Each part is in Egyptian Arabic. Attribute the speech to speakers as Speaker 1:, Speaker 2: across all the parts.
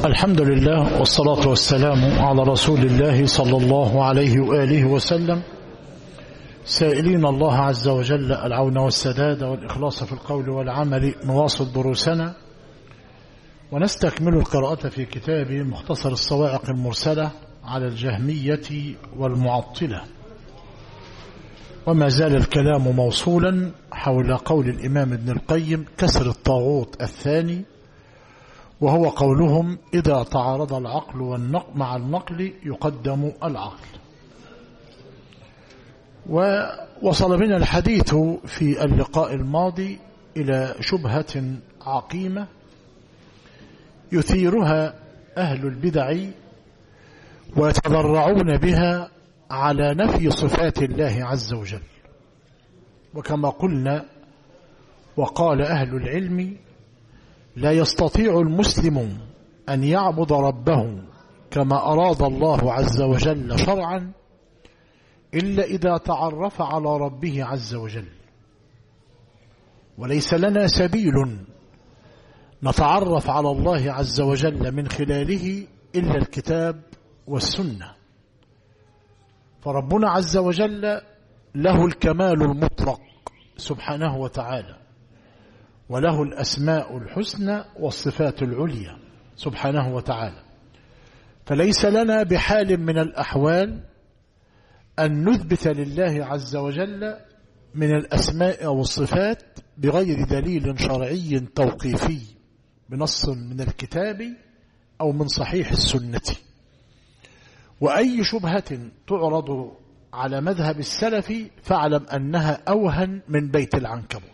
Speaker 1: الحمد لله والصلاة والسلام على رسول الله صلى الله عليه وآله وسلم سائلين الله عز وجل العون والسداد والإخلاص في القول والعمل نواصل دروسنا ونستكمل القراءة في كتاب مختصر الصواعق المرسلة على الجهمية والمعطلة وما زال الكلام موصولا حول قول الإمام ابن القيم كسر الطاغوت الثاني وهو قولهم إذا تعارض العقل والنقل مع النقل يقدم العقل ووصل بنا الحديث في اللقاء الماضي إلى شبهة عقيمة يثيرها أهل البدع ويتضرعون بها على نفي صفات الله عز وجل وكما قلنا وقال أهل العلم لا يستطيع المسلم أن يعبد ربه كما أراد الله عز وجل شرعا إلا إذا تعرف على ربه عز وجل وليس لنا سبيل نتعرف على الله عز وجل من خلاله إلا الكتاب والسنة فربنا عز وجل له الكمال المطلق سبحانه وتعالى وله الأسماء الحسنى والصفات العليا سبحانه وتعالى فليس لنا بحال من الأحوال أن نثبت لله عز وجل من الأسماء والصفات بغير دليل شرعي توقيفي بنص من الكتاب أو من صحيح السنة وأي شبهة تعرض على مذهب السلف فاعلم أنها أوهن من بيت العنكبوت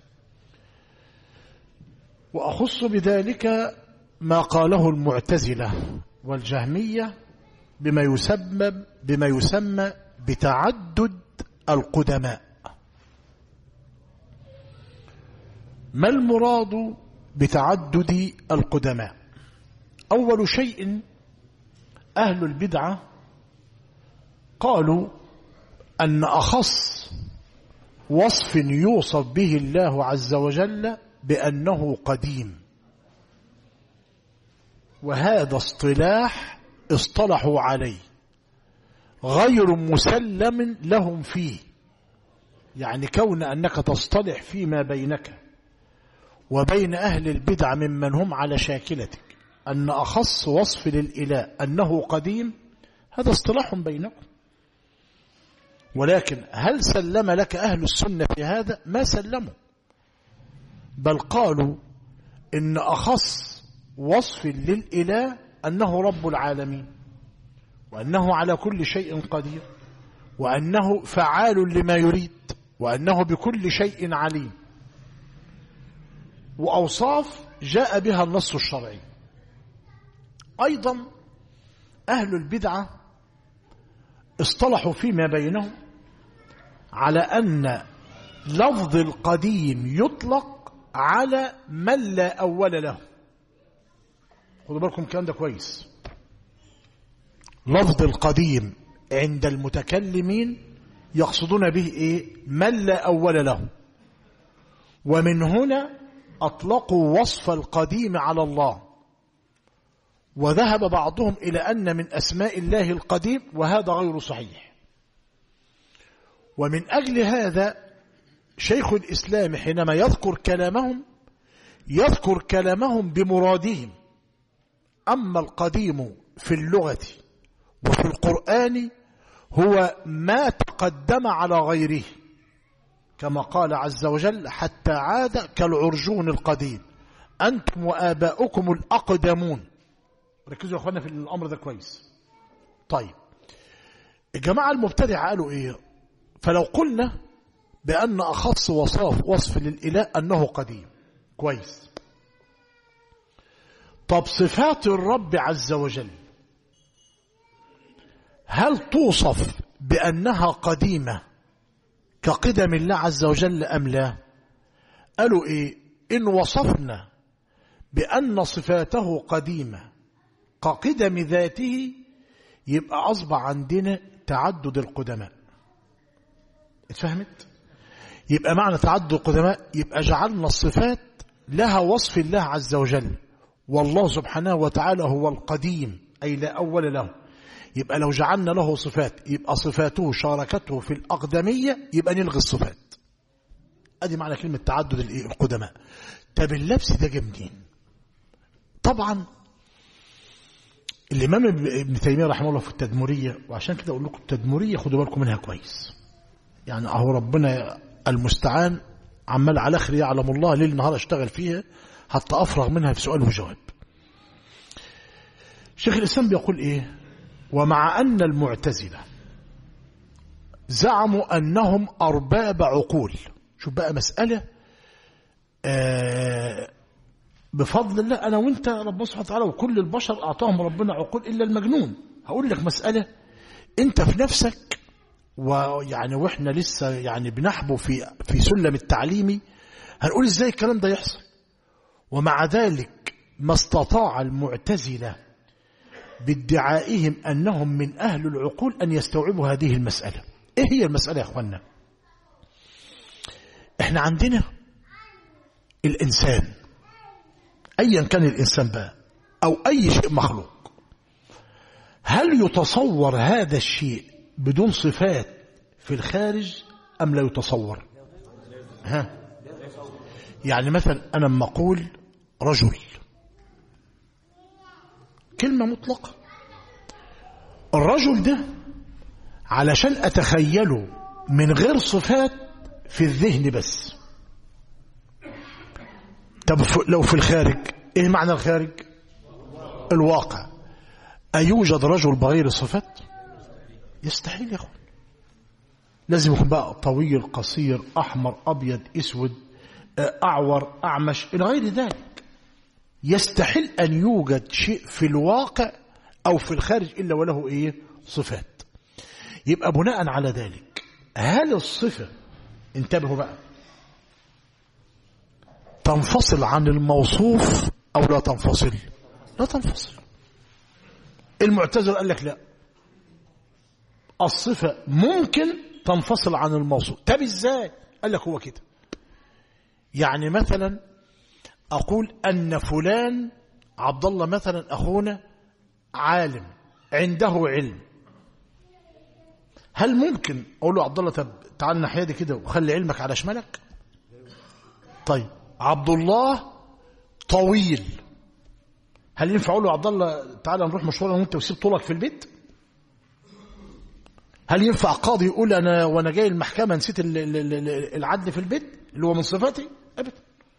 Speaker 1: وأخص بذلك ما قاله المعتزلة والجهمية بما يسمى بما يسمى بتعدد القدماء ما المراد بتعدد القدماء أول شيء أهل البدعة قالوا أن أخص وصف يوصف به الله عز وجل بأنه قديم وهذا اصطلاح اصطلحوا عليه غير مسلم لهم فيه يعني كون أنك تصطلح فيما بينك وبين أهل البدع ممن هم على شاكلتك أن أخص وصف للإله أنه قديم هذا اصطلاح بينكم ولكن هل سلم لك أهل السنة في هذا ما سلموا بل قالوا إن أخص وصف للإله أنه رب العالمين وأنه على كل شيء قدير وأنه فعال لما يريد وأنه بكل شيء عليم وأوصاف جاء بها النص الشرعي أيضا أهل البدعة اصطلحوا فيما بينهم على أن لفظ القديم يطلق على من لا أول له خدوا بالكم الكلام ده كويس لفظ القديم عند المتكلمين يقصدون به إيه من لا أول له ومن هنا أطلقوا وصف القديم على الله وذهب بعضهم إلى أن من أسماء الله القديم وهذا غير صحيح ومن أجل هذا شيخ الإسلام حينما يذكر كلامهم يذكر كلامهم بمرادهم أما القديم في اللغة وفي القرآن هو ما تقدم على غيره كما قال عز وجل حتى عاد كالعرجون القديم أنتم وآباؤكم الأقدمون ركزوا يا أخوانا في الأمر ده كويس طيب الجماعة المبتدع قالوا إيه فلو قلنا بأن أخص وصف وصف للإله أنه قديم كويس طب صفات الرب عز وجل هل توصف بأنها قديمة كقدم الله عز وجل أم لا قالوا إيه إن وصفنا بأن صفاته قديمة كقدم ذاته يبقى أصبح عندنا تعدد القدماء اتفهمت يبقى معنى تعدد القدماء يبقى جعلنا الصفات لها وصف الله عز وجل والله سبحانه وتعالى هو القديم أي لا أول له يبقى لو جعلنا له صفات يبقى صفاته شاركته في الأقدمية يبقى نلغي الصفات ادي معنى كلمة تعدد الايه القدماء طب اللبس ده جه منين طبعا الامام ابن تيميه رحمه الله في التدمريه وعشان كده اقول لكم التدمريه خدوا بالكم منها كويس يعني اهو ربنا المستعان عمال على اخر يعلم الله ليل نهار اشتغل فيها حتى افرغ منها في سؤال وجواب شيخ الاسلام بيقول ايه ومع ان المعتزله زعموا انهم ارباب عقول شوف بقى مسألة آه بفضل الله أنا وأنت ربنا سبحانه وتعالى وكل البشر أعطاهم ربنا عقول إلا المجنون هقول لك مسألة أنت في نفسك ويعني وإحنا لسه يعني بنحبو في في سلم التعليمي هنقول إزاي الكلام ده يحصل ومع ذلك ما استطاع المعتزلة بادعائهم أنهم من أهل العقول أن يستوعبوا هذه المسألة إيه هي المسألة يا أخوانا احنا عندنا الإنسان أيا كان الإنسان بقى أو أي شيء مخلوق هل يتصور هذا الشيء بدون صفات في الخارج أم لا يتصور ها يعني مثلا أنا لما أقول رجل كلمة مطلقة الرجل ده علشان أتخيله من غير صفات في الذهن بس طب لو في الخارج ايه معنى الخارج الواقع أيوجد رجل بغير صفات يستحيل يا اخوان لازم يكون بقى طويل قصير أحمر أبيض أسود أعور أعمش إلى غير ذلك يستحيل أن يوجد شيء في الواقع أو في الخارج إلا وله إيه صفات يبقى بناء على ذلك هل الصفة انتبهوا بقى تنفصل عن الموصوف أو لا تنفصل لا تنفصل المعتزل قال لك لا الصفة ممكن تنفصل عن الموصوف طب ازاي قال لك هو كده يعني مثلا أقول أن فلان عبد الله مثلا أخونا عالم عنده علم هل ممكن أقول له عبد الله طب تعال الناحية دي كده وخلي علمك على شمالك طيب عبد الله طويل هل ينفع اقول له عبد الله تعالى نروح مشوار وانت وسيب طولك في البيت هل ينفع قاضي يقول انا وانا جاي المحكمه نسيت العدل في البيت اللي هو من صفاتي ابدا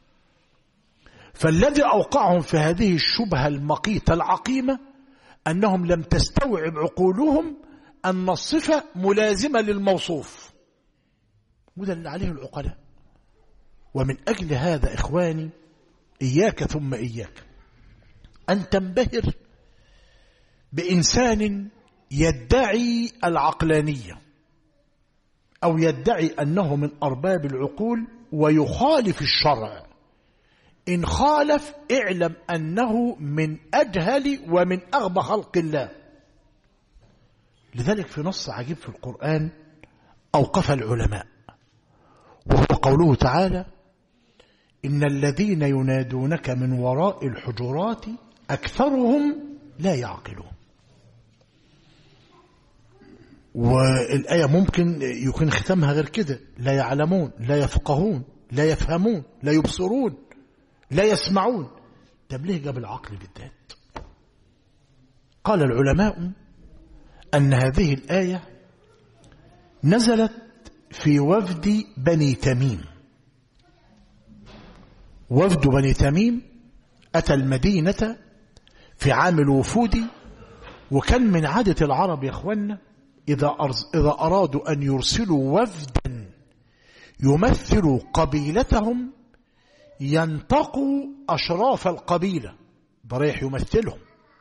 Speaker 1: فالذي اوقعهم في هذه الشبهه المقيته العقيمه انهم لم تستوعب عقولهم ان الصفه ملازمه للموصوف وده اللي عليه العقلاء ومن أجل هذا إخواني إياك ثم إياك أن تنبهر بإنسان يدعي العقلانية أو يدعي أنه من أرباب العقول ويخالف الشرع إن خالف اعلم أنه من أجهل ومن أغبى خلق الله لذلك في نص عجيب في القرآن أوقف العلماء وهو قوله تعالى إن الذين ينادونك من وراء الحجرات أكثرهم لا يعقلون والآية ممكن يكون ختامها غير كده لا يعلمون لا يفقهون لا يفهمون لا يبصرون لا يسمعون طب ليه جاب العقل بالذات قال العلماء أن هذه الآية نزلت في وفد بني تميم وفد بني تميم أتى المدينة في عام الوفود وكان من عادة العرب يا أخوانا إذا, أرز إذا أرادوا أن يرسلوا وفدا يمثل قبيلتهم ينتقوا أشراف القبيلة ده رايح يمثلهم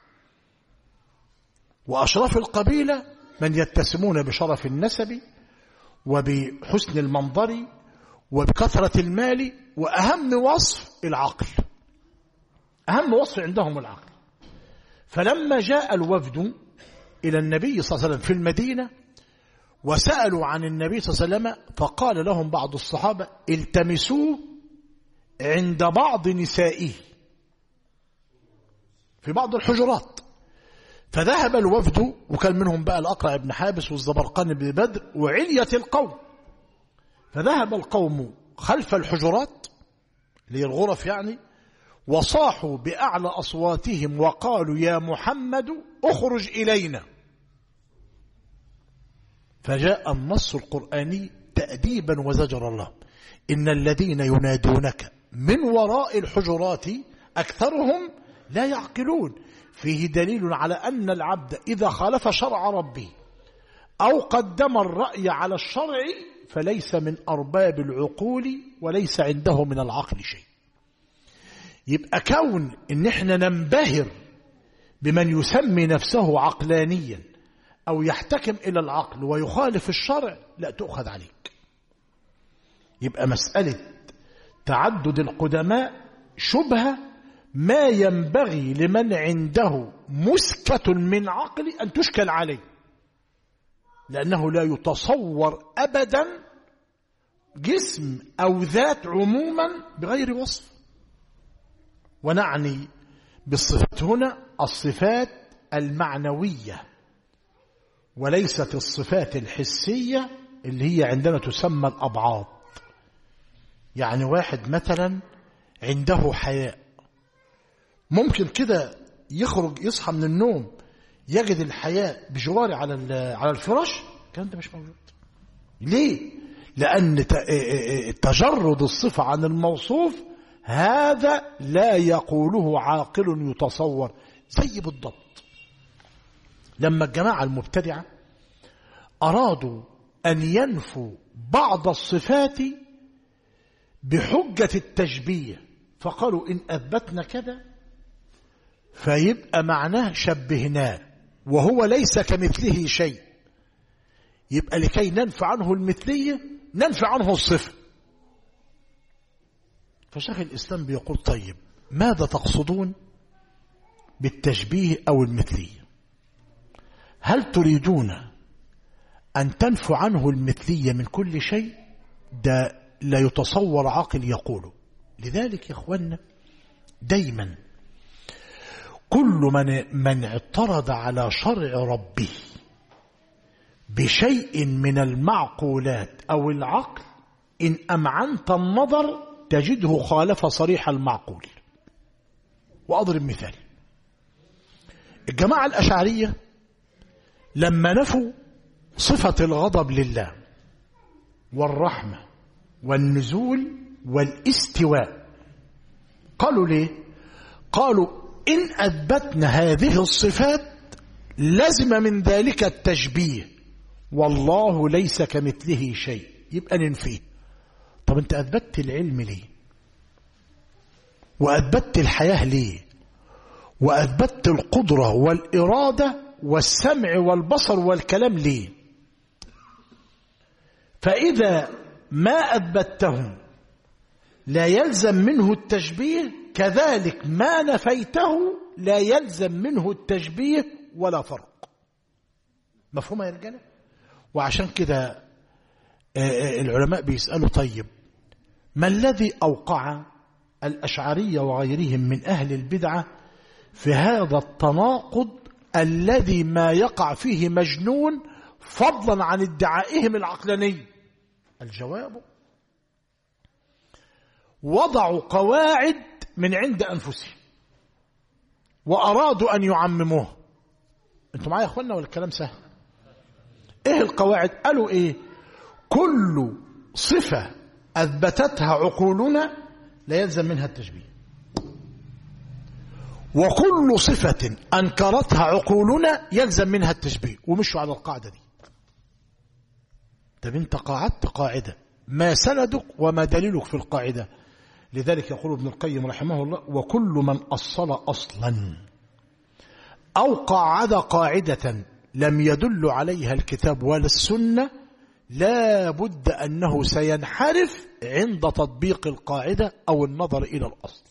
Speaker 1: وأشراف القبيلة من يتسمون بشرف النسب وبحسن المنظر وبكثرة المال وأهم وصف العقل أهم وصف عندهم العقل فلما جاء الوفد إلى النبي صلى الله عليه وسلم في المدينة وسألوا عن النبي صلى الله عليه وسلم فقال لهم بعض الصحابة التمسوه عند بعض نسائه في بعض الحجرات فذهب الوفد وكان منهم بقى الأقرع بن حابس والزبرقان بن بدر وعلية القوم فذهب القوم خلف الحجرات اللي هي الغرف يعني وصاحوا بأعلى أصواتهم وقالوا يا محمد اخرج إلينا فجاء النص القرآني تأديبا وزجر الله إن الذين ينادونك من وراء الحجرات أكثرهم لا يعقلون فيه دليل على أن العبد إذا خالف شرع ربه أو قدم الرأي على الشرع فليس من أرباب العقول وليس عنده من العقل شيء يبقى كون ان احنا ننبهر بمن يسمي نفسه عقلانيا او يحتكم الى العقل ويخالف الشرع لا تؤخذ عليك يبقى مسألة تعدد القدماء شبهة ما ينبغي لمن عنده مسكة من عقل أن تشكل عليه لأنه لا يتصور أبدا جسم أو ذات عموما بغير وصف ونعني بالصفات هنا الصفات المعنوية وليست الصفات الحسية اللي هي عندنا تسمى الأبعاض يعني واحد مثلا عنده حياء ممكن كده يخرج يصحى من النوم يجد الحياء بجواره على على الفراش الكلام ده مش موجود ليه لأن تجرد الصفة عن الموصوف هذا لا يقوله عاقل يتصور زي بالضبط لما الجماعة المبتدعة أرادوا أن ينفوا بعض الصفات بحجة التشبيه فقالوا إن أثبتنا كذا فيبقى معناه شبهناه وهو ليس كمثله شيء يبقى لكي ننفع عنه المثلية ننفع عنه الصفة فشيخ الإسلام بيقول طيب ماذا تقصدون بالتشبيه أو المثلية هل تريدون أن تنفوا عنه المثلية من كل شيء ده لا يتصور عاقل يقوله لذلك يا أخوانا دايما كل من, من اعترض على شرع ربه بشيء من المعقولات أو العقل إن أمعنت النظر تجده خالف صريح المعقول وأضرب مثال الجماعة الأشعرية لما نفوا صفة الغضب لله والرحمة والنزول والاستواء قالوا ليه قالوا إن أثبتنا هذه الصفات لزم من ذلك التشبيه والله ليس كمثله شيء يبقى ننفيه طب انت أثبتت العلم ليه وأثبتت الحياة ليه وأثبتت القدرة والإرادة والسمع والبصر والكلام ليه فإذا ما أثبتهم لا يلزم منه التشبيه كذلك ما نفيته لا يلزم منه التشبيه ولا فرق مفهوم يا رجاله وعشان كده العلماء بيسألوا طيب ما الذي أوقع الأشعرية وغيرهم من أهل البدعة في هذا التناقض الذي ما يقع فيه مجنون فضلا عن ادعائهم العقلاني الجواب وضعوا قواعد من عند أنفسهم وأرادوا أن يعمموه انتوا معايا يا اخوانا ولا الكلام سهل ايه القواعد قالوا ايه كل صفة أثبتتها عقولنا لا يلزم منها التشبيه وكل صفة أنكرتها عقولنا يلزم منها التشبيه ومشوا على القاعدة دي طب انت قاعدت قاعدة ما سندك وما دليلك في القاعدة لذلك يقول ابن القيم رحمه الله وكل من أصل أصلا أو قاعد قاعدة لم يدل عليها الكتاب ولا السنة لا بد أنه سينحرف عند تطبيق القاعدة أو النظر إلى الأصل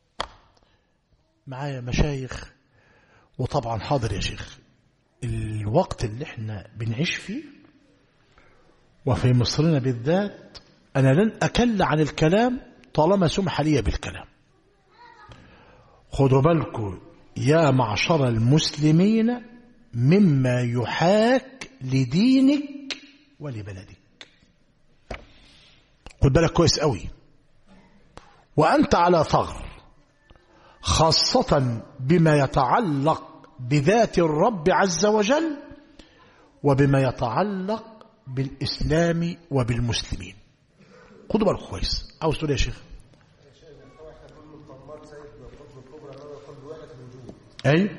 Speaker 1: معايا مشايخ وطبعا حاضر يا شيخ الوقت اللي احنا بنعيش فيه وفي مصرنا بالذات أنا لن أكل عن الكلام طالما سمح لي بالكلام خدوا بالكم يا معشر المسلمين مما يحاك لدينك ولبلدك خد بالك كويس قوي وأنت على ثغر خاصة بما يتعلق بذات الرب عز وجل وبما يتعلق بالإسلام وبالمسلمين خدوا بالك كويس عاوز تقول يا شيخ اي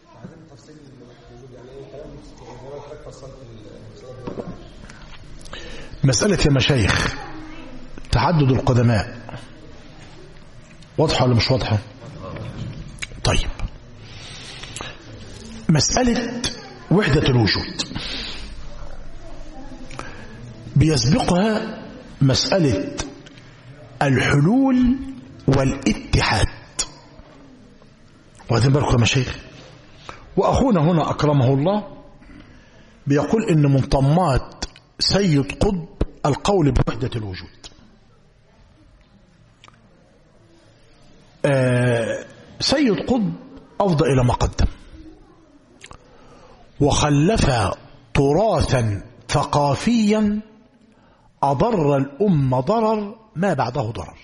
Speaker 1: مسألة يا مشايخ تعدد القدماء واضحة ولا مش واضحة طيب مسألة وحدة الوجود بيسبقها مسألة الحلول والاتحاد واخدين بالكم يا مشايخ واخونا هنا اكرمه الله بيقول ان من طمات سيد قطب القول بوحدة الوجود آه سيد قطب افضى الى ما قدم وخلف تراثا ثقافيا اضر الامه ضرر ما بعده ضرر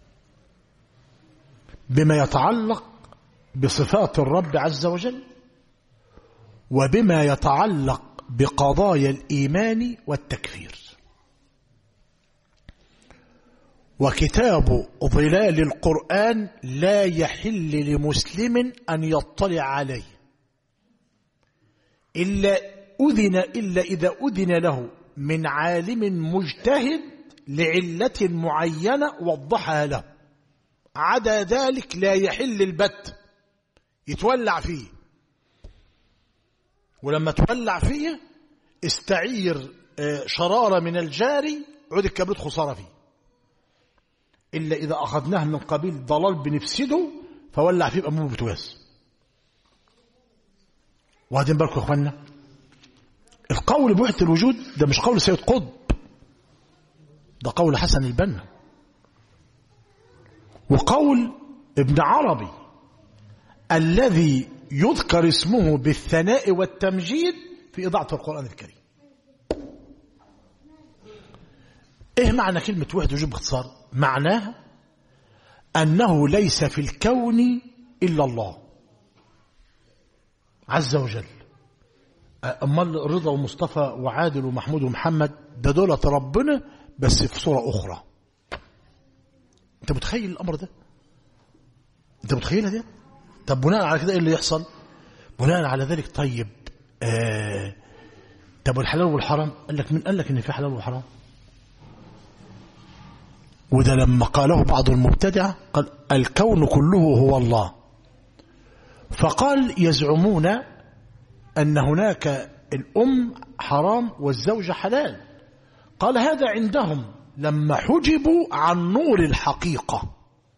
Speaker 1: بما يتعلق بصفات الرب عز وجل وبما يتعلق بقضايا الإيمان والتكفير وكتاب ظلال القرآن لا يحل لمسلم أن يطلع عليه إلا أذن إلا إذا أذن له من عالم مجتهد لعلة معينة وضحها له عدا ذلك لا يحل البت يتولع فيه ولما تولع فيه استعير شرارة من الجاري عود الكبريت خسارة فيه إلا إذا أخذناه من قبيل ضلال بنفسده فولع فيه بأمور بتواس وهدين بالكم يا أخوانا القول بوحدة الوجود ده مش قول سيد قطب ده قول حسن البنا وقول ابن عربي الذي يذكر اسمه بالثناء والتمجيد في إضاعة القرآن الكريم إيه معنى كلمة وحدة وجود باختصار معناها أنه ليس في الكون إلا الله عز وجل أمال رضا ومصطفى وعادل ومحمود ومحمد ده دولة ربنا بس في صورة أخرى أنت متخيل الأمر ده أنت متخيلها ده طب بناء على كده ايه اللي يحصل بناء على ذلك طيب آه طب والحلال والحرام قال لك من قال لك ان في حلال وحرام وده لما قاله بعض المبتدعة قال الكون كله هو الله فقال يزعمون أن هناك الأم حرام والزوجة حلال قال هذا عندهم لما حجبوا عن نور الحقيقة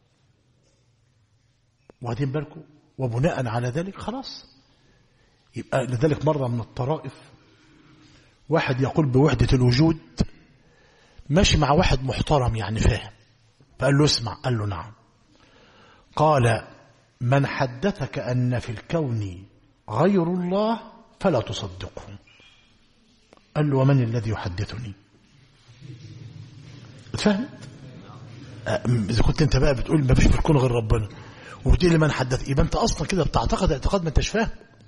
Speaker 1: واخدين بالكم وبناء على ذلك خلاص يبقى لذلك مرة من الطرائف واحد يقول بوحدة الوجود ماشي مع واحد محترم يعني فاهم فقال له اسمع قال له نعم قال من حدثك أن في الكون غير الله فلا تصدقه قال له ومن الذي يحدثني فهمت إذا كنت أنت بقى بتقول ما فيش في الكون غير ربنا وبتقول لي من حدث يبقى أنت أصلا كده بتعتقد اعتقاد ما أنتش فاهم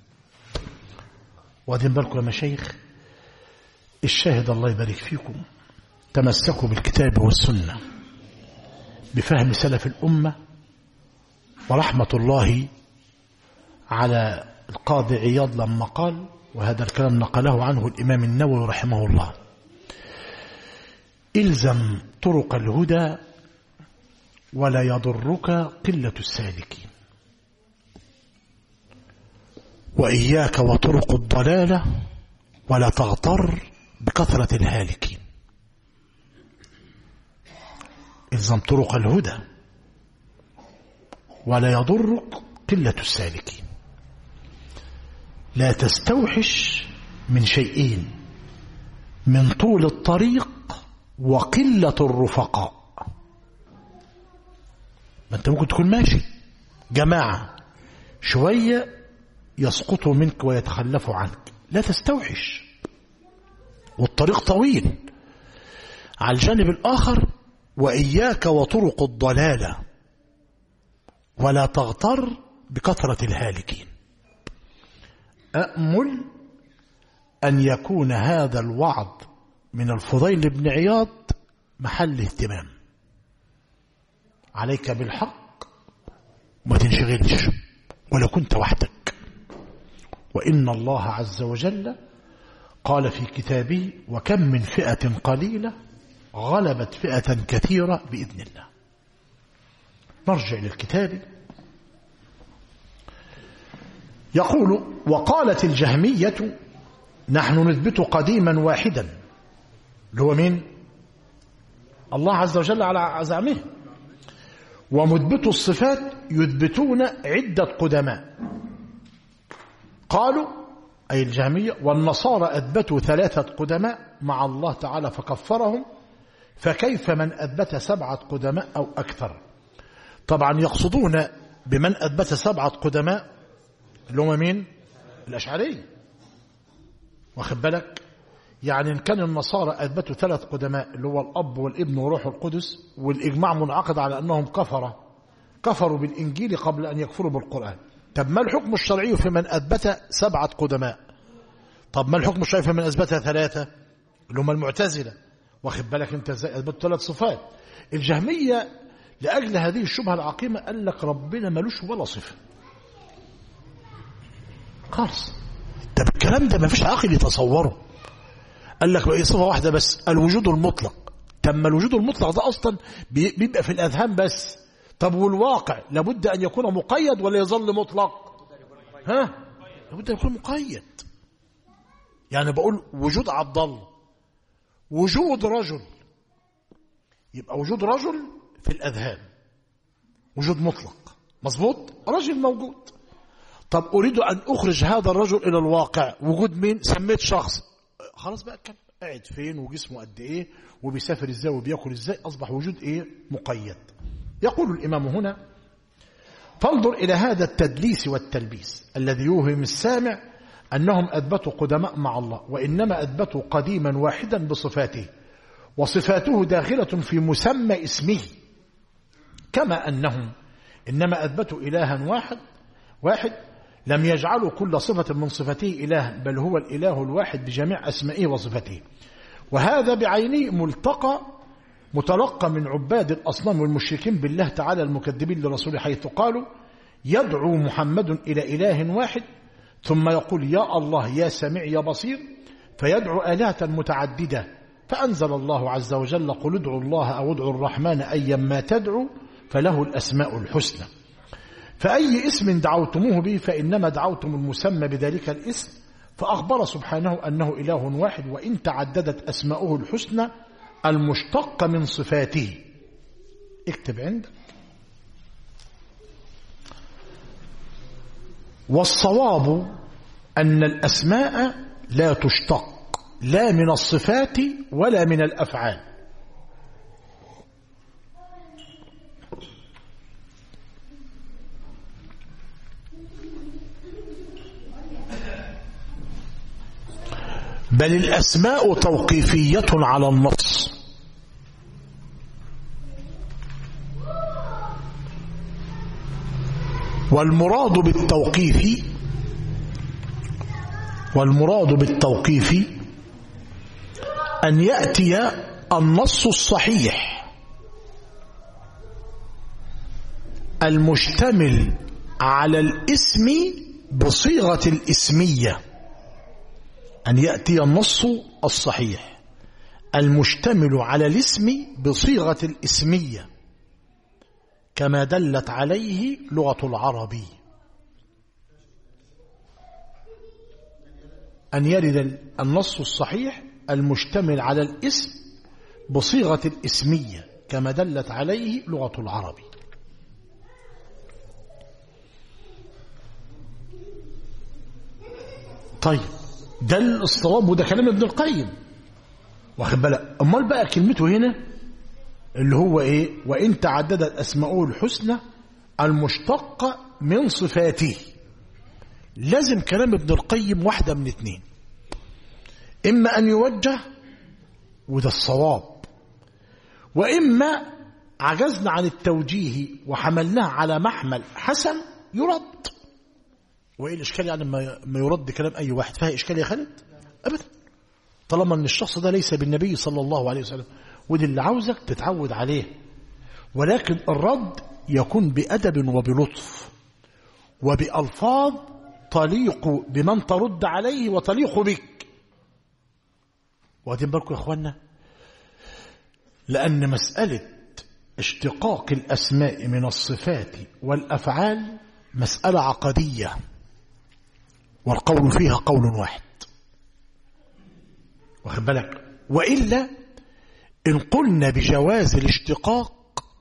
Speaker 1: واخدين بالكم يا مشايخ الشاهد الله يبارك فيكم تمسكوا بالكتاب والسنة بفهم سلف الأمة ورحمة الله على القاضي عياض لما قال وهذا الكلام نقله عنه الإمام النووي رحمه الله إلزم طرق الهدى ولا يضرك قلة السالكين وإياك وطرق الضلالة ولا تغتر بكثرة الهالكين إلزم طرق الهدى ولا يضرك قلة السالكين لا تستوحش من شيئين من طول الطريق وقلة الرفقاء ما انت ممكن تكون ماشي جماعة شوية يسقط منك ويتخلف عنك لا تستوحش والطريق طويل على الجانب الآخر وإياك وطرق الضلالة ولا تغتر بكثرة الهالكين أأمل أن يكون هذا الوعظ من الفضيل بن عياض محل اهتمام عليك بالحق وما تنشغلش ولو كنت وحدك وإن الله عز وجل قال في كتابه وكم من فئة قليلة غلبت فئة كثيرة بإذن الله نرجع للكتاب يقول وقالت الجهمية نحن نثبت قديما واحدا اللي هو مين الله عز وجل على زعمه ومثبت الصفات يثبتون عدة قدماء قالوا أي الجهمية والنصارى أثبتوا ثلاثة قدماء مع الله تعالى فكفرهم فكيف من أثبت سبعة قدماء أو أكثر طبعا يقصدون بمن أثبت سبعة قدماء اللي هم مين الأشعرية واخد بالك يعني إن كان النصارى أثبتوا ثلاث قدماء اللي هو الأب والابن وروح القدس والإجماع منعقد على أنهم كفرة كفروا بالإنجيل قبل أن يكفروا بالقرآن طب ما الحكم الشرعي في من أثبت سبعة قدماء طب ما الحكم الشرعي في من أثبت ثلاثة اللي هم المعتزلة واخد بالك أنت ازاي أثبت ثلاث صفات الجهمية لأجل هذه الشبهة العقيمة قال لك ربنا ملوش ولا صفة خالص طب الكلام ده ما فيش عاقل يتصوره قال لك بقى صفة واحدة بس الوجود المطلق طب ما الوجود المطلق ده أصلا بيبقى في الأذهان بس طب والواقع لابد أن يكون مقيد ولا يظل مطلق ها لابد أن يكون مقيد يعني بقول وجود عبد الله وجود رجل يبقى وجود رجل في الأذهان وجود مطلق مظبوط رجل موجود طب أريد أن أخرج هذا الرجل إلى الواقع وجود مين سميت شخص خلاص بقى كان قاعد فين وجسمه قد إيه وبيسافر إزاي وبيأكل إزاي أصبح وجود إيه مقيد يقول الإمام هنا فانظر إلى هذا التدليس والتلبيس الذي يوهم السامع أنهم أثبتوا قدماء مع الله وإنما أثبتوا قديما واحدا بصفاته وصفاته داخلة في مسمى اسمه كما أنهم إنما أثبتوا إلها واحد واحد لم يجعلوا كل صفة من صفته إله بل هو الإله الواحد بجميع أسمائه وصفته وهذا بعينه ملتقى متلقى من عباد الأصنام والمشركين بالله تعالى المكذبين لرسوله حيث قالوا يدعو محمد إلى إله واحد ثم يقول يا الله يا سميع يا بصير فيدعو آلهة متعددة فأنزل الله عز وجل قل ادعوا الله أو ادعوا الرحمن أيا ما تدعو فله الأسماء الحسنى فأي اسم دعوتموه به فإنما دعوتم المسمى بذلك الاسم فأخبر سبحانه أنه إله واحد وإن تعددت أسماؤه الحسنى المشتقة من صفاته اكتب عندك والصواب أن الأسماء لا تشتق لا من الصفات ولا من الأفعال بل الأسماء توقيفية على النص والمراد بالتوقيف والمراد بالتوقيف أن يأتي النص الصحيح المشتمل على الاسم بصيغة الاسمية أن يأتي النص الصحيح المشتمل على الاسم بصيغة الاسمية كما دلت عليه لغة العرب أن يرد النص الصحيح المشتمل على الاسم بصيغة الاسمية كما دلت عليه لغة العرب طيب ده الصواب وده كلام ابن القيم واخد بالك امال بقى كلمته هنا اللي هو ايه وان تعددت اسماؤه الحسنى المشتقه من صفاته لازم كلام ابن القيم واحدة من اتنين إما أن يوجه وده الصواب وإما عجزنا عن التوجيه وحملناه على محمل حسن يرد وإيه الإشكال يعني ما يرد كلام أي واحد فيها إشكال يا خالد أبدا طالما أن الشخص ده ليس بالنبي صلى الله عليه وسلم ودي اللي عاوزك تتعود عليه ولكن الرد يكون بأدب وبلطف وبألفاظ تليق بمن ترد عليه وتليق بك واخدين بالكم يا اخوانا لأن مسألة اشتقاق الأسماء من الصفات والأفعال مسألة عقدية والقول فيها قول واحد واخد بالك وإلا إن قلنا بجواز الاشتقاق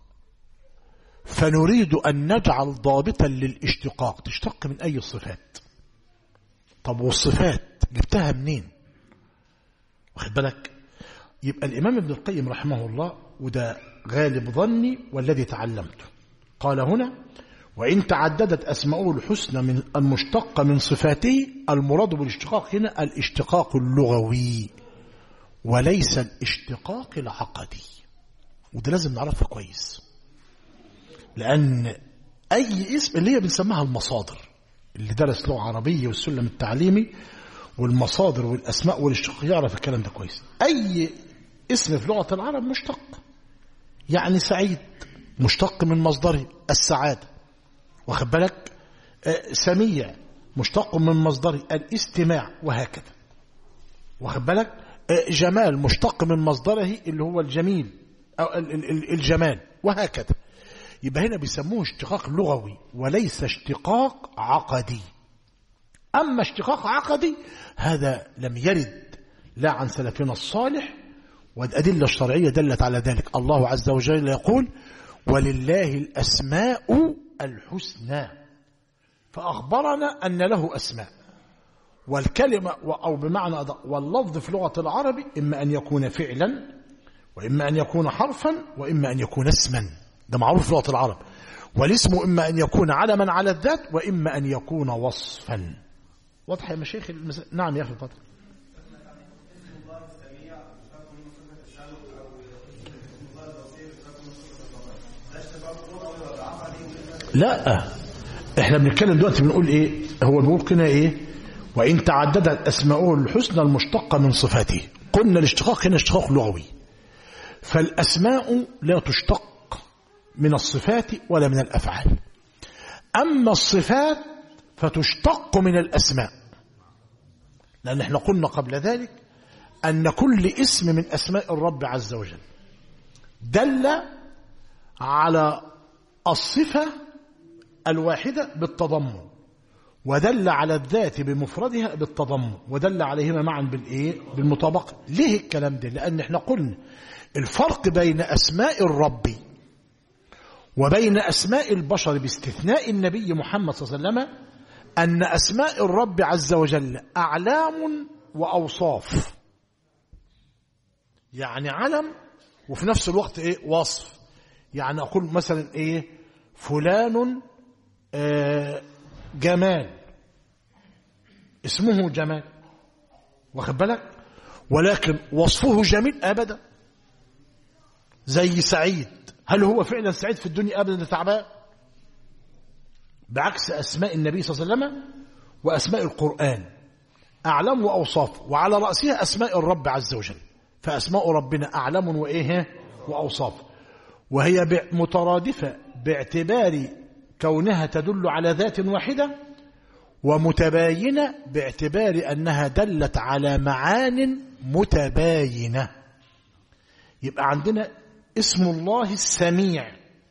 Speaker 1: فنريد أن نجعل ضابطا للاشتقاق تشتق من أي الصفات طب والصفات جبتها منين واخد بالك يبقى الإمام ابن القيم رحمه الله وده غالب ظني والذي تعلمته قال هنا وإن تعددت أسماؤه الحسنى من المشتقة من صفاته المراد بالاشتقاق هنا الاشتقاق اللغوي وليس الاشتقاق العقدي وده لازم نعرفه كويس لأن أي اسم اللي هي بنسميها المصادر اللي درس لغة عربية والسلم التعليمي والمصادر والأسماء والاشتقاق يعرف الكلام ده كويس أي اسم في لغة العرب مشتق يعني سعيد مشتق من مصدره السعادة واخد بالك آه سميع مشتق من مصدره الاستماع وهكذا واخد بالك آه جمال مشتق من مصدره اللي هو الجميل أو الجمال وهكذا يبقى هنا بيسموه اشتقاق لغوي وليس اشتقاق عقدي أما اشتقاق عقدي هذا لم يرد لا عن سلفنا الصالح والأدلة الشرعية دلت على ذلك الله عز وجل يقول ولله الأسماء الحسنى فأخبرنا أن له أسماء والكلمة أو بمعنى واللفظ في لغة العرب إما أن يكون فعلا وإما أن يكون حرفا وإما أن يكون اسما ده معروف في لغة العرب والاسم إما أن يكون علما على الذات وإما أن يكون وصفا واضح يا مشايخ المس... نعم يا أخي فضل لا احنا بنتكلم دلوقتي بنقول ايه هو بيقول كده ايه وان تعددت اسماؤه الحسنى المشتقه من صفاته قلنا الاشتقاق هنا اشتقاق لغوي فالاسماء لا تشتق من الصفات ولا من الافعال اما الصفات فتشتق من الاسماء لان احنا قلنا قبل ذلك ان كل اسم من اسماء الرب عز وجل دل على الصفه الواحدة بالتضمن ودل على الذات بمفردها بالتضمن ودل عليهما معا بالايه بالمطابقة ليه الكلام ده لأن احنا قلنا الفرق بين أسماء الرب وبين أسماء البشر باستثناء النبي محمد صلى الله عليه وسلم أن أسماء الرب عز وجل أعلام وأوصاف يعني علم وفي نفس الوقت إيه وصف يعني أقول مثلا إيه فلان جمال اسمه جمال واخد بالك ولكن وصفه جميل ابدا زي سعيد هل هو فعلا سعيد في الدنيا ابدا ده تعبان بعكس اسماء النبي صلى الله عليه وسلم واسماء القران اعلام واوصاف وعلى راسها اسماء الرب عز وجل فاسماء ربنا اعلام وايه واوصاف وهي مترادفه باعتبار كونها تدل على ذات واحدة ومتباينة باعتبار أنها دلت على معان متباينة يبقى عندنا اسم الله السميع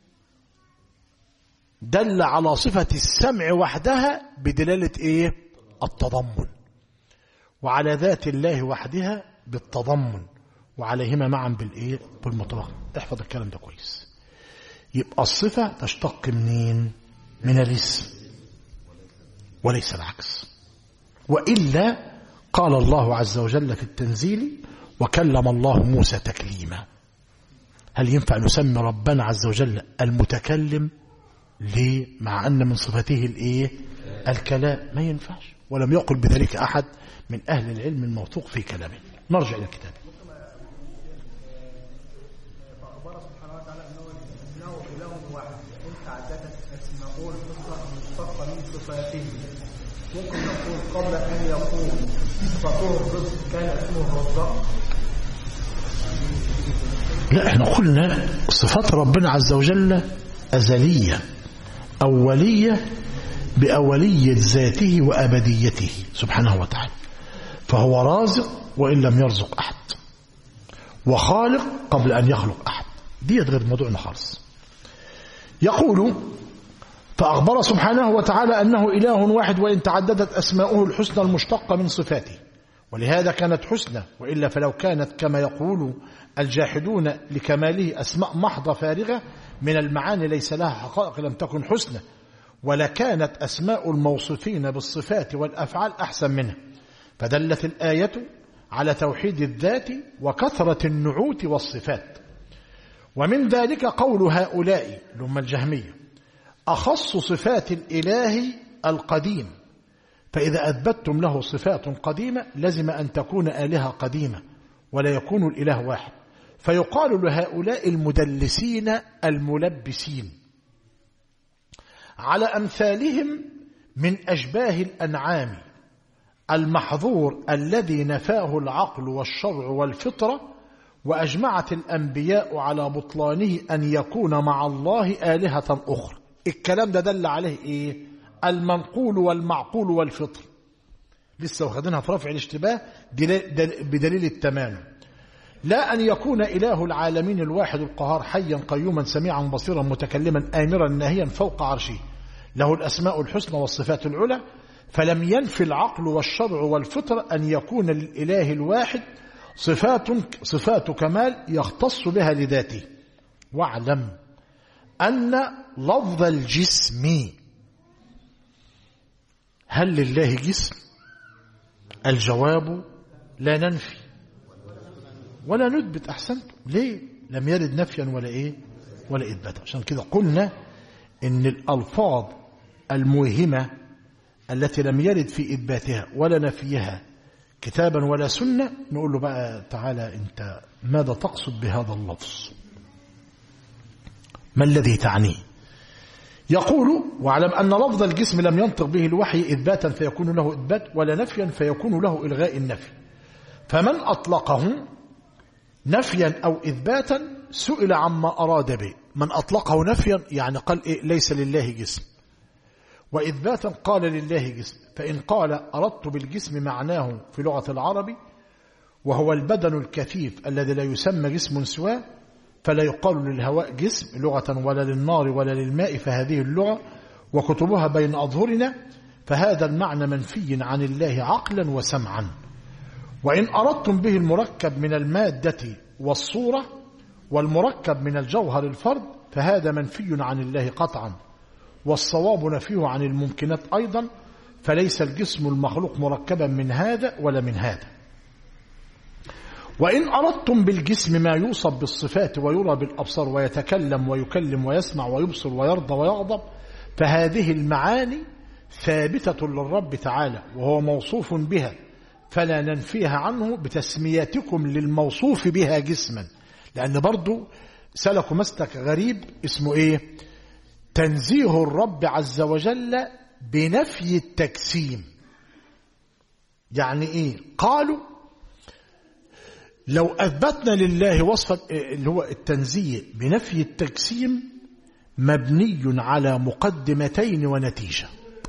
Speaker 1: دل على صفة السمع وحدها بدلالة إيه؟ التضمن وعلى ذات الله وحدها بالتضمن وعليهما معا بالإيه؟ بالمطلق احفظ الكلام ده كويس يبقى الصفة تشتق منين من الاسم وليس العكس وإلا قال الله عز وجل في التنزيل وكلم الله موسى تكليما هل ينفع نسمي ربنا عز وجل المتكلم ليه مع أن من صفته الايه الكلام ما ينفعش ولم يقل بذلك أحد من أهل العلم الموثوق في كلامه نرجع إلى الكتاب
Speaker 2: فأخبر سبحانه وتعالى أنه أنه إله واحد إن تعددت أسماءه الفطرة المشتقة من صفاته ممكن نقول قبل أن يقول صفاته الرزق كان اسمه الرزاق
Speaker 1: لا احنا قلنا صفات ربنا عز وجل أزلية أولية بأولية ذاته وأبديته سبحانه وتعالى فهو رازق وإن لم يرزق أحد وخالق قبل أن يخلق أحد دي غير موضوعنا خالص يقول فأخبر سبحانه وتعالى أنه إله واحد وإن تعددت أسماؤه الحسنى المشتقة من صفاته ولهذا كانت حسنى وإلا فلو كانت كما يقول الجاحدون لكماله أسماء محضة فارغة من المعاني ليس لها حقائق لم تكن حسنى ولكانت أسماء الموصوفين بالصفات والأفعال أحسن منها فدلت الآية على توحيد الذات وكثرة النعوت والصفات ومن ذلك قول هؤلاء لهم الجهمية أخص صفات الإله القديم فإذا أثبتتم له صفات قديمة لزم أن تكون آلهة قديمة ولا يكون الإله واحد فيقال لهؤلاء المدلسين الملبسين على أمثالهم من أشباه الأنعام المحظور الذي نفاه العقل والشرع والفطرة وأجمعت الأنبياء على بطلانه أن يكون مع الله آلهة أخرى الكلام ده دل عليه إيه المنقول والمعقول والفطر لسه واخدينها في رفع الاشتباه بدليل التمام لا أن يكون إله العالمين الواحد القهار حيا قيوما سميعا بصيرا متكلما آمرا ناهيا فوق عرشه له الأسماء الحسنى والصفات العلى فلم ينفي العقل والشرع والفطر أن يكون للإله الواحد صفات صفات كمال يختص بها لذاته واعلم أن لفظ الجسم هل لله جسم الجواب لا ننفي ولا نثبت أحسنت ليه لم يرد نفيا ولا إيه ولا إثباتا عشان كده قلنا إن الألفاظ الموهمة التي لم يرد في إثباتها ولا نفيها كتابا ولا سنة نقول له بقى تعالى أنت ماذا تقصد بهذا اللفظ ما الذي تعنيه يقول واعلم أن لفظ الجسم لم ينطق به الوحي إثباتا فيكون له إثبات ولا نفيا فيكون له إلغاء النفي فمن أطلقه نفيا أو إثباتا سئل عما أراد به من أطلقه نفيا يعني قال إيه ليس لله جسم وإثباتا قال لله جسم فإن قال أردت بالجسم معناه في لغة العرب وهو البدن الكثيف الذي لا يسمى جسم سواه فلا يقال للهواء جسم لغة ولا للنار ولا للماء فهذه اللغة وكتبها بين أظهرنا فهذا المعنى منفي عن الله عقلا وسمعا وإن أردتم به المركب من المادة والصورة والمركب من الجوهر الفرد فهذا منفي عن الله قطعا والصواب نفيه عن الممكنات أيضا فليس الجسم المخلوق مركبا من هذا ولا من هذا وإن أردتم بالجسم ما يوصف بالصفات ويرى بالأبصار ويتكلم ويكلم ويسمع ويبصر ويرضى ويغضب فهذه المعاني ثابتة للرب تعالى وهو موصوف بها فلا ننفيها عنه بتسميتكم للموصوف بها جسما لأن برضو سلكوا مسلك غريب اسمه إيه تنزيه الرب عز وجل بنفي التجسيم يعني إيه قالوا لو أثبتنا لله وصفا اللي هو التنزيه بنفي التجسيم مبني على مقدمتين ونتيجة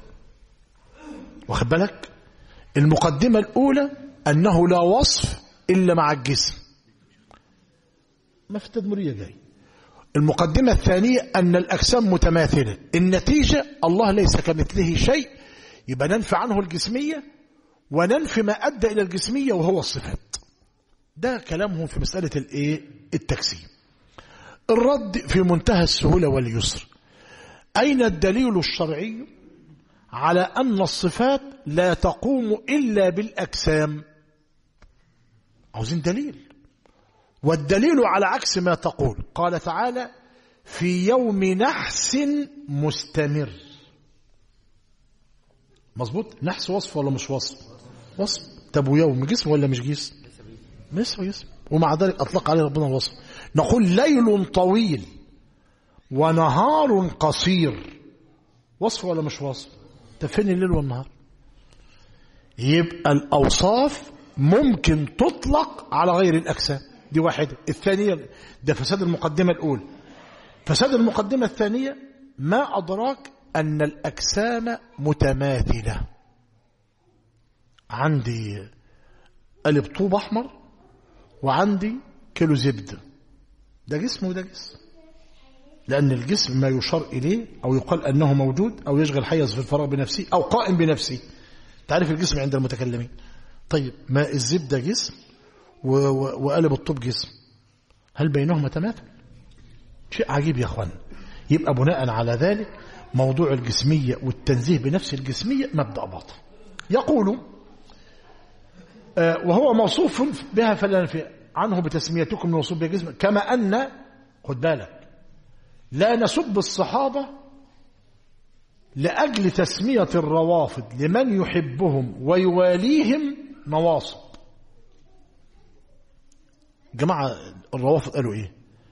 Speaker 1: واخد بالك المقدمة الأولى أنه لا وصف إلا مع الجسم ما في التدمرية جاي المقدمة الثانية أن الأجسام متماثلة النتيجة الله ليس كمثله شيء يبقى ننفي عنه الجسمية وننفي ما أدى إلى الجسمية وهو الصفات ده كلامهم في مسألة الايه التجسيم الرد في منتهى السهولة واليسر أين الدليل الشرعي على أن الصفات لا تقوم إلا بالأجسام عاوزين دليل والدليل على عكس ما تقول قال تعالى في يوم نحس مستمر مظبوط نحس وصف ولا مش وصف وصف طب ويوم جسم ولا مش جسم ليس جسم ومع ذلك اطلق عليه ربنا الوصف نقول ليل طويل ونهار قصير وصف ولا مش وصف طب فين الليل والنهار يبقى الاوصاف ممكن تطلق على غير الاجسام دي واحده الثانيه ده فساد المقدمه الاولى فساد المقدمه الثانيه ما ادراك ان الاجسام متماثله عندي قلب طوب احمر وعندي كيلو زبده ده جسم وده جسم لأن الجسم ما يشار إليه أو يقال أنه موجود أو يشغل حيز في الفراغ بنفسه أو قائم بنفسه تعرف الجسم عند المتكلمين طيب ما الزبدة جسم وقلب الطوب جسم هل بينهما تماثل شيء عجيب يا أخوان يبقى بناء على ذلك موضوع الجسمية والتنزيه بنفس الجسمية مبدأ باطل يقول وهو موصوف بها فلا ننفي عنه بتسميتكم موصوف بها جسم كما أن خد بالك لا نسب الصحابة لأجل تسمية الروافض لمن يحبهم ويواليهم نواصب جماعة الروافض قالوا ايه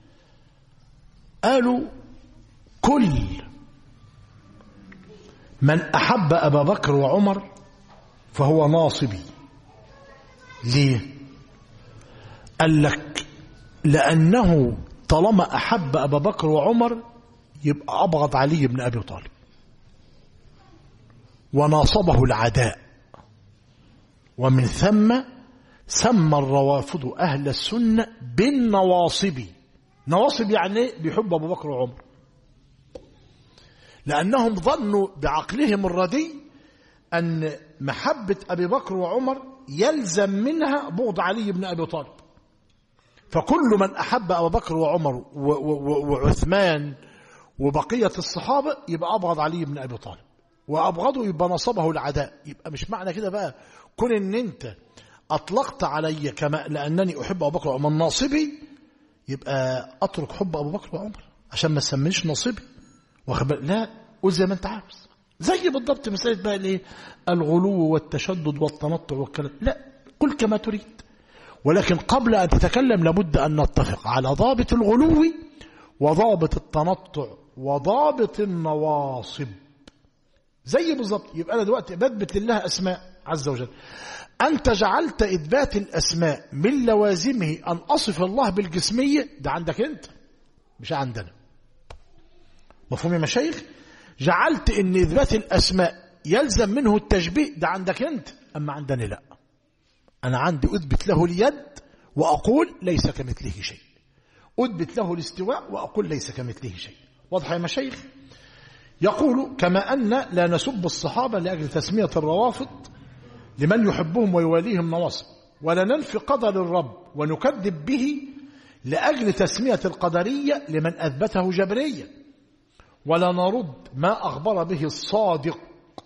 Speaker 1: قالوا كل من أحب أبا بكر وعمر فهو ناصبي ليه قال لك لأنه طالما أحب أبا بكر وعمر يبقى أبغض علي بن أبي طالب وناصبه العداء ومن ثم سمى الروافض أهل السنة بالنواصب نواصب يعني بيحب أبو بكر وعمر لأنهم ظنوا بعقلهم الردي أن محبة أبي بكر وعمر يلزم منها بغض علي بن أبي طالب فكل من أحب أبا بكر وعمر وعثمان وبقية الصحابة يبقى أبغض علي بن أبي طالب وأبغضه يبقى نصبه العداء يبقى مش معنى كده بقى كون ان انت اطلقت علي كما لانني احب ابو بكر وعمر ناصبي يبقى اترك حب ابو بكر وعمر عشان ما تسميش ناصبي واخد لا قول زي ما انت عاوز زي بالضبط مساله بقى الايه الغلو والتشدد والتنطع والكلام لا قل كما تريد ولكن قبل ان تتكلم لابد ان نتفق على ضابط الغلو وضابط التنطع وضابط النواصب زي بالظبط يبقى انا دلوقتي بثبت لله اسماء عز وجل انت جعلت اثبات الاسماء من لوازمه ان اصف الله بالجسميه ده عندك انت مش عندنا مفهوم يا مشايخ جعلت ان اثبات الاسماء يلزم منه التشبيه ده عندك انت اما عندنا لا انا عندي اثبت له اليد واقول ليس كمثله شيء اثبت له الاستواء واقول ليس كمثله شيء واضح يا مشايخ يقول كما أن لا نسب الصحابة لأجل تسمية الروافض لمن يحبهم ويواليهم نواصب ولا ننفي قدر الرب ونكذب به لأجل تسمية القدرية لمن أثبته جبرية ولا نرد ما أخبر به الصادق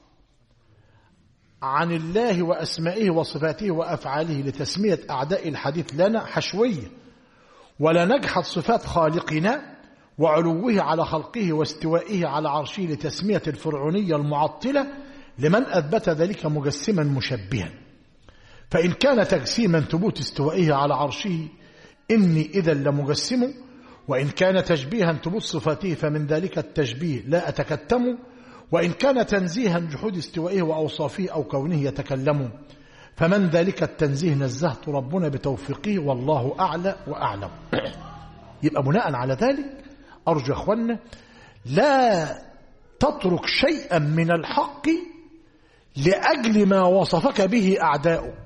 Speaker 1: عن الله وأسمائه وصفاته وأفعاله لتسمية أعداء الحديث لنا حشوية ولا نجحد صفات خالقنا وعلوه على خلقه واستوائه على عرشه لتسمية الفرعونية المعطلة لمن أثبت ذلك مجسما مشبها فإن كان تجسيما ثبوت استوائه على عرشه إني إذا لمجسم وإن كان تشبيها ثبوت صفاته فمن ذلك التشبيه لا أتكتم وإن كان تنزيها جحود استوائه وأوصافه أو كونه يتكلم فمن ذلك التنزيه نزهت ربنا بتوفيقه والله أعلى وأعلم يبقى بناء على ذلك أرجو أخوانا لا تترك شيئا من الحق لأجل ما وصفك به أعداؤك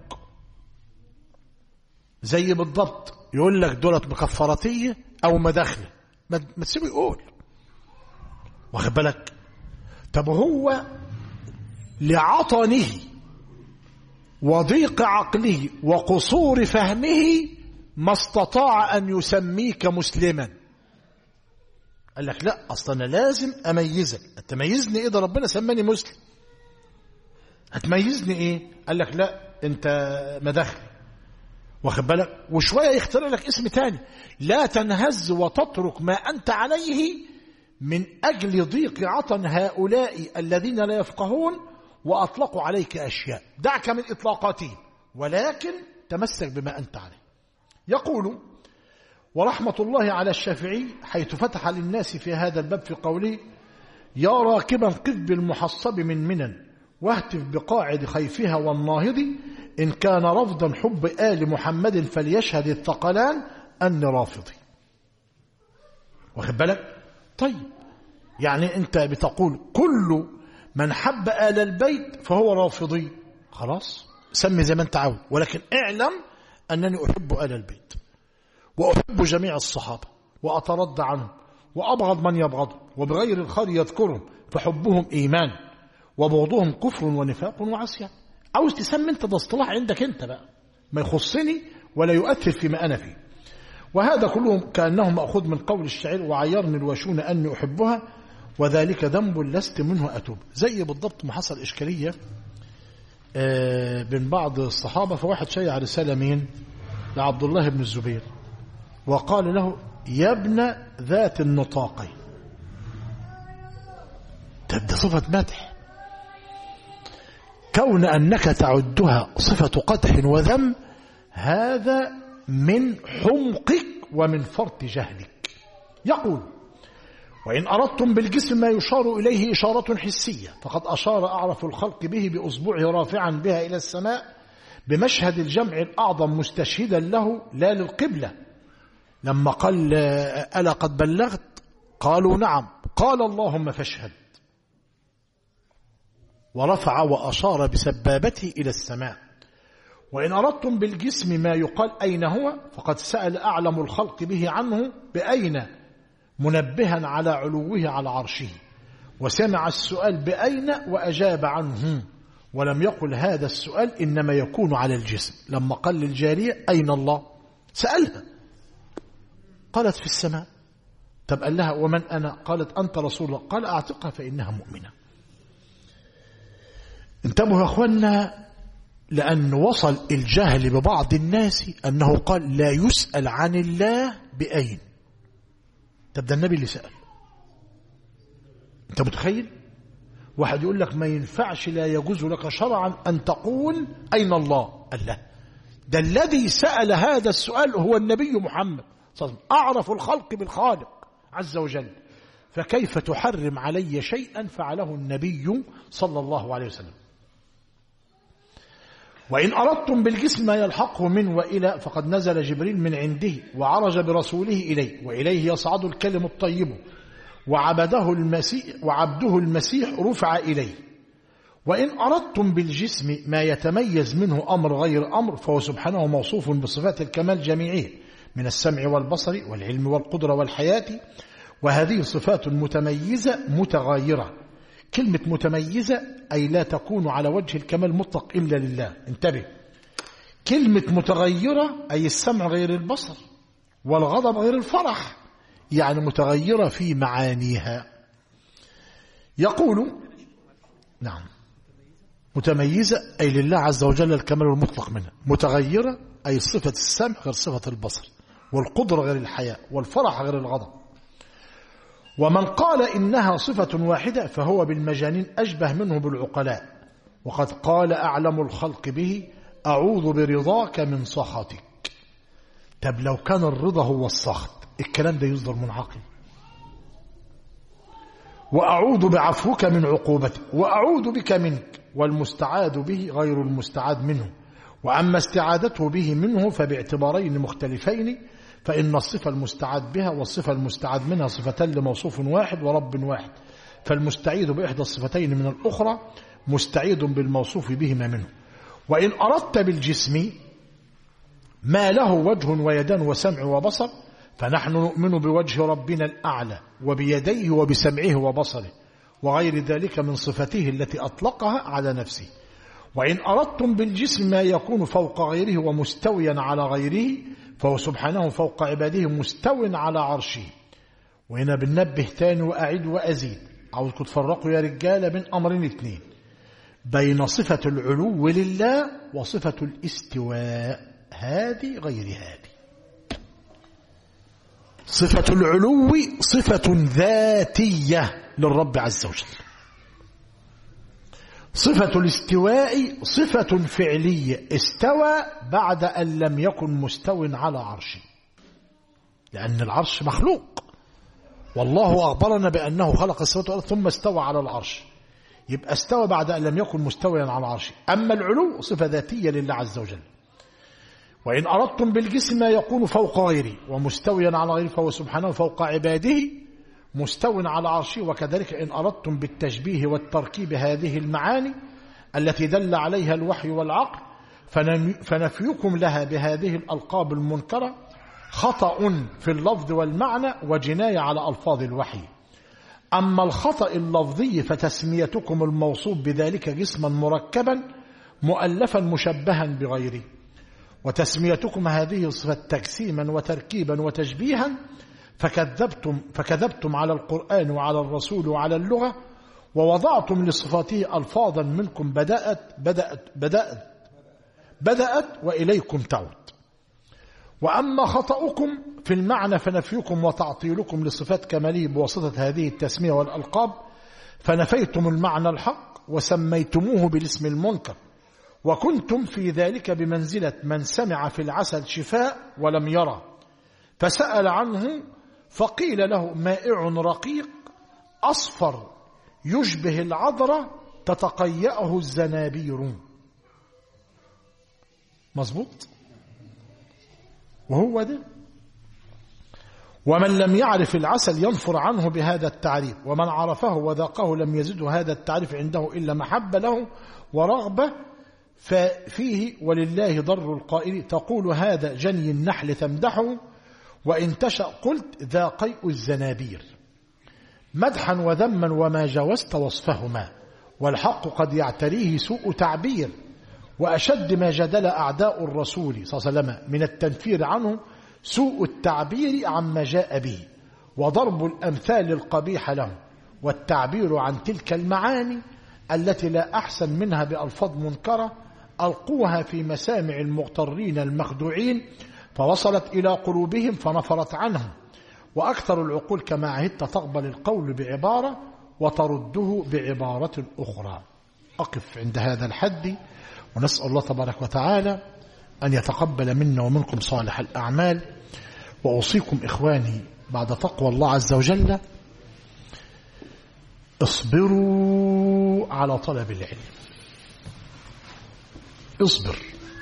Speaker 1: زي بالضبط يقول لك دولة مكفراتية أو مداخلة ما تسيبه يقول واخد بالك طب هو لعطنه وضيق عقله وقصور فهمه ما استطاع أن يسميك مسلما قال لك لا اصلا انا لازم اميزك تميزني ايه ده ربنا سماني مسلم هتميزني ايه قال لك لا انت مداخل واخد بالك وشويه يخترع لك اسم تاني لا تنهز وتترك ما انت عليه من اجل ضيق عطن هؤلاء الذين لا يفقهون وأطلقوا عليك أشياء دعك من إطلاقاتهم ولكن تمسك بما أنت عليه يقول ورحمة الله على الشافعي حيث فتح للناس في هذا الباب في قوله يا راكبا قف بالمحصب من منن واهتف بقاعد خيفها والناهض إن كان رفضا حب آل محمد فليشهد الثقلان أني رافضي واخد بالك طيب يعني أنت بتقول كل من حب آل البيت فهو رافضي خلاص سمي زي ما أنت عاوز ولكن اعلم أنني أحب آل البيت وأحب جميع الصحابة وأترضى عنهم وأبغض من يبغضهم وبغير الخير يذكرهم فحبهم إيمان وبغضهم كفر ونفاق وعصيان عاوز تسمي انت ده اصطلاح عندك انت بقى ما يخصني ولا يؤثر فيما أنا فيه وهذا كله كأنه مأخوذ من قول الشاعر وعيرني الوشون أني أحبها وذلك ذنب لست منه أتوب زي بالضبط ما حصل إشكالية بين بعض الصحابة فواحد شيع رسالة مين لعبد الله بن الزبير وقال له يا ابن ذات النطاقين تبدأ صفة مدح كون أنك تعدها صفة قدح وذم هذا من حمقك ومن فرط جهلك يقول وإن أردتم بالجسم ما يشار إليه إشارة حسية فقد أشار أعرف الخلق به بأصبعه رافعا بها إلى السماء بمشهد الجمع الأعظم مستشهدا له لا للقبلة لما قال ألا قد بلغت قالوا نعم قال اللهم فاشهد ورفع وأشار بسبابته إلى السماء وإن أردتم بالجسم ما يقال أين هو فقد سأل أعلم الخلق به عنه بأين منبها على علوه على عرشه وسمع السؤال بأين وأجاب عنه ولم يقل هذا السؤال إنما يكون على الجسم لما قال للجارية أين الله سألها قالت في السماء طب قال لها ومن أنا قالت أنت رسول الله قال أعتقها فإنها مؤمنة انتبهوا يا أخوانا لأن وصل الجهل ببعض الناس أنه قال لا يسأل عن الله بأين طب ده النبي اللي سأل أنت متخيل واحد يقول لك ما ينفعش لا يجوز لك شرعا أن تقول أين الله الله ده الذي سأل هذا السؤال هو النبي محمد صلى الله عليه وسلم أعرف الخلق بالخالق عز وجل فكيف تحرم علي شيئا فعله النبي صلى الله عليه وسلم وإن أردتم بالجسم ما يلحقه من وإلى فقد نزل جبريل من عنده وعرج برسوله إليه وإليه يصعد الكلم الطيب وعبده المسيح, وعبده المسيح رفع إليه وإن أردتم بالجسم ما يتميز منه أمر غير أمر فهو سبحانه موصوف بصفات الكمال جميعه من السمع والبصر والعلم والقدرة والحياة وهذه صفات متميزة متغايرة كلمة متميزة أي لا تكون على وجه الكمال مطلق إلا لله انتبه كلمة متغيرة أي السمع غير البصر والغضب غير الفرح يعني متغيرة في معانيها يقول نعم متميزة أي لله عز وجل الكمال المطلق منها متغيرة أي صفة السمع غير صفة البصر والقدرة غير الحياة والفرح غير الغضب ومن قال إنها صفة واحدة فهو بالمجانين أشبه منه بالعقلاء وقد قال أعلم الخلق به أعوذ برضاك من سخطك طب لو كان الرضا هو السخط الكلام ده يصدر من عقل وأعوذ بعفوك من عقوبتك وأعوذ بك منك والمستعاذ به غير المستعاذ منه وأما استعادته به منه فباعتبارين مختلفين فإن الصفة المستعاد بها والصفة المستعاد منها صفتان لموصوف واحد ورب واحد فالمستعيد بإحدى الصفتين من الأخرى مستعيد بالموصوف بهما منه وإن أردت بالجسم ما له وجه ويدان وسمع وبصر فنحن نؤمن بوجه ربنا الأعلى وبيديه وبسمعه وبصره وغير ذلك من صفته التي أطلقها على نفسه وإن أردتم بالجسم ما يكون فوق غيره ومستويا على غيره فهو سبحانه فوق عباده مستو على عرشه وهنا بننبه تاني وأعيد وأزيد عاوزكم تفرقوا يا رجالة بين أمرين اثنين بين صفة العلو لله وصفة الاستواء هذه غير هذه صفة العلو صفة ذاتية للرب عز وجل صفة الاستواء صفة فعلية استوى بعد أن لم يكن مستو على عرشه لأن العرش مخلوق والله أخبرنا بأنه خلق السماوات والأرض ثم استوى على العرش يبقى استوى بعد أن لم يكن مستويا على عرشه أما العلو صفة ذاتية لله عز وجل وإن أردتم بالجسم ما يكون فوق غيره ومستويا على غيره فهو سبحانه فوق عباده مستو على عرشه وكذلك إن أردتم بالتشبيه والتركيب هذه المعاني التي دل عليها الوحي والعقل فنفيكم لها بهذه الألقاب المنكرة خطأ في اللفظ والمعنى وجناية على ألفاظ الوحي أما الخطأ اللفظي فتسميتكم الموصوف بذلك جسما مركبا مؤلفا مشبها بغيره وتسميتكم هذه صفة تجسيما وتركيبا وتشبيها فكذبتم, فكذبتم على القرآن وعلى الرسول وعلى اللغة ووضعتم لصفاته ألفاظا منكم بدأت بدأت بدأت بدأت وإليكم تعود وأما خطأكم في المعنى فنفيكم وتعطيلكم لصفات كماليه بواسطة هذه التسمية والألقاب فنفيتم المعنى الحق وسميتموه بالاسم المنكر وكنتم في ذلك بمنزلة من سمع في العسل شفاء ولم يرى فسأل عنه فقيل له مائع رقيق أصفر يشبه العذرة تتقيأه الزنابير مظبوط وهو ده ومن لم يعرف العسل ينفر عنه بهذا التعريف ومن عرفه وذاقه لم يزده هذا التعريف عنده إلا محبة له ورغبة ففيه ولله ضر القائل تقول هذا جني النحل تمدحه وإن تشأ قلت ذا قيء الزنابير مدحا وذما وما جوزت وصفهما والحق قد يعتريه سوء تعبير وأشد ما جدل أعداء الرسول صلى الله عليه وسلم من التنفير عنه سوء التعبير عما جاء به وضرب الأمثال القبيحة له والتعبير عن تلك المعاني التي لا أحسن منها بألفاظ منكرة ألقوها في مسامع المغترين المخدوعين فوصلت إلى قلوبهم فنفرت عنهم وأكثر العقول كما عهدت تقبل القول بعبارة وترده بعبارة أخرى أقف عند هذا الحد ونسأل الله تبارك وتعالى أن يتقبل منا ومنكم صالح الأعمال وأوصيكم إخواني بعد تقوى الله عز وجل اصبروا على طلب العلم اصبر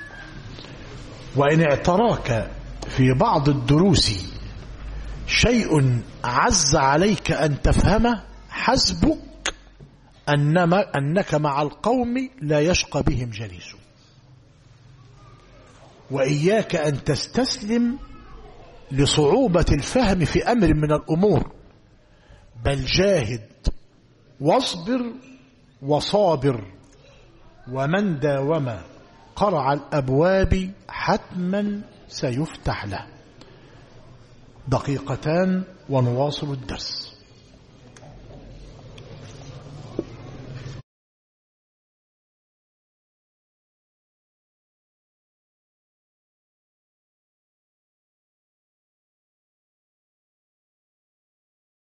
Speaker 1: وإن اعتراك في بعض الدروس شيء عز عليك أن تفهمه حسبك أنما أنك مع القوم لا يشقى بهم جليس وإياك أن تستسلم لصعوبة الفهم في أمر من الأمور بل جاهد واصبر وصابر ومن داوم قرع الأبواب حتما سيفتح له دقيقتان ونواصل الدرس